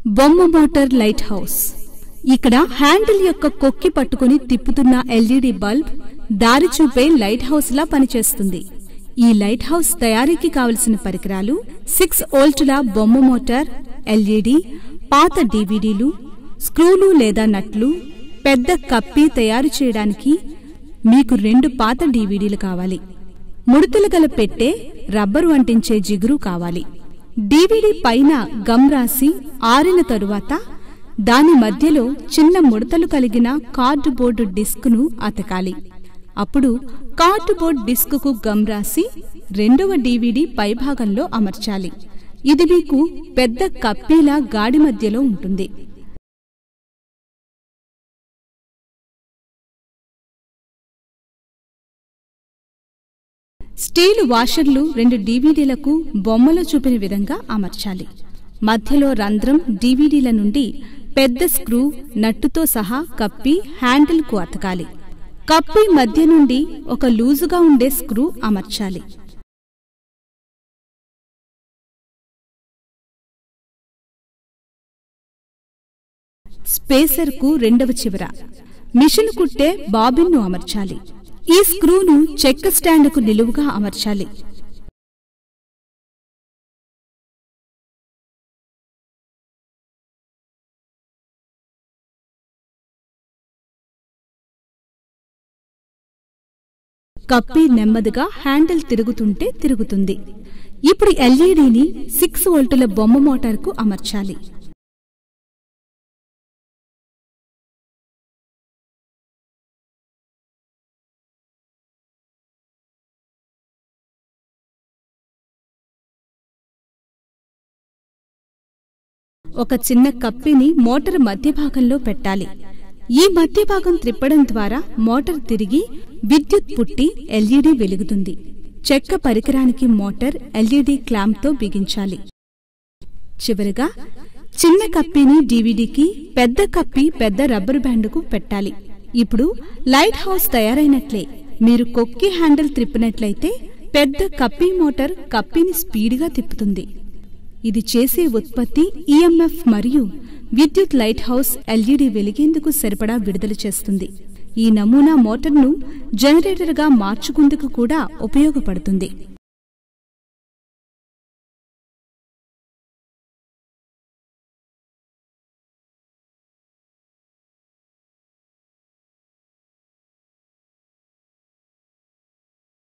బొమ్మ motor light house ఇక్కడ handle యొక్క కొక్కి పట్టుకుని తిప్పుతున్న ఎల్ఈడి బల్బ్ దారి చూపే లైట్ హౌస్ లా పనిచేస్తుంది ఈ లైట్ హౌస్ తయారీకి కావలసిన పరికరాలు సిక్స్ వోల్టుల బొమ్మ మోటార్ ఎల్ఈడి పాత డివిడీలు స్క్రూలు లేదా నట్లు పెద్ద కప్పి తయారు చేయడానికి మీకు రెండు పాత డివిడీలు కావాలి ముడతలు గల పెట్టే రబ్బరు అంటించే జిగురు కావాలి డివిడి పైన గమ్ రాసి ఆరిన తరువాత దాని మధ్యలో చిన్న ముడతలు కలిగిన కార్డుబోర్డు డిస్క్ను అతకాలి అప్పుడు కార్డుబోర్డ్ డిస్కుకు గమ్ రాసి రెండవ డివిడి పైభాగంలో అమర్చాలి ఇది మీకు పెద్ద కప్పీలా గాడి మధ్యలో ఉంటుంది స్టీలు వాషర్లు రెండు డీవీడీలకు బొమ్మలో చూపిన విధంగా అమర్చాలి మధ్యలో రంధ్రం డీవీడీల నుండి పెద్ద స్క్రూ నట్టుతో సహా కప్పి హ్యాండిల్కు అతకాలి కప్పి మధ్య నుండి ఒక లూజుగా ఉండే స్క్రూ అమర్చాలి స్పేసర్కు రెండవ చివర మిషన్ కుట్టే బాబిన్ను అమర్చాలి ఈ స్క్రూను చెక్క స్టాండుకు నిలువుగా అమర్చాలి కప్పి నెమ్మదిగా హ్యాండిల్ తిరుగుతుంటే తిరుగుతుంది ఇప్పుడు ఎల్ఈడిని సిక్స్ వోల్టుల బొమ్మ మోటార్కు అమర్చాలి ఒక చిన్న కప్పిని మోటార్ మధ్య భాగంలో పెట్టాలి ఈ మధ్య భాగం త్రిప్పడం ద్వారా మోటార్ తిరిగి విద్యుత్ పుట్టి ఎల్ఈడి వెలుగుతుంది చెక్క పరికరానికి మోటార్ ఎల్ఈడి క్లాంప్తో బిగించాలి చివరగా చిన్న కప్పిని డీవీడీకి పెద్ద కప్పి పెద్ద రబ్బరు బ్యాండుకు పెట్టాలి ఇప్పుడు లైట్ హౌస్ తయారైనట్లే మీరు కొక్కి హ్యాండిల్ త్రిప్పినట్లయితే పెద్ద కప్పి మోటార్ కప్పిని స్పీడ్గా తిప్పుతుంది ఇది చేసే ఉత్పత్తి ఈఎంఎఫ్ మరియు విద్యుత్ లైట్ హౌస్ ఎల్ఈడి వెలిగేందుకు సరిపడా విడుదల చేస్తుంది ఈ నమూనా మోటార్ను జనరేటర్గా మార్చుకుందుకు కూడా ఉపయోగపడుతుంది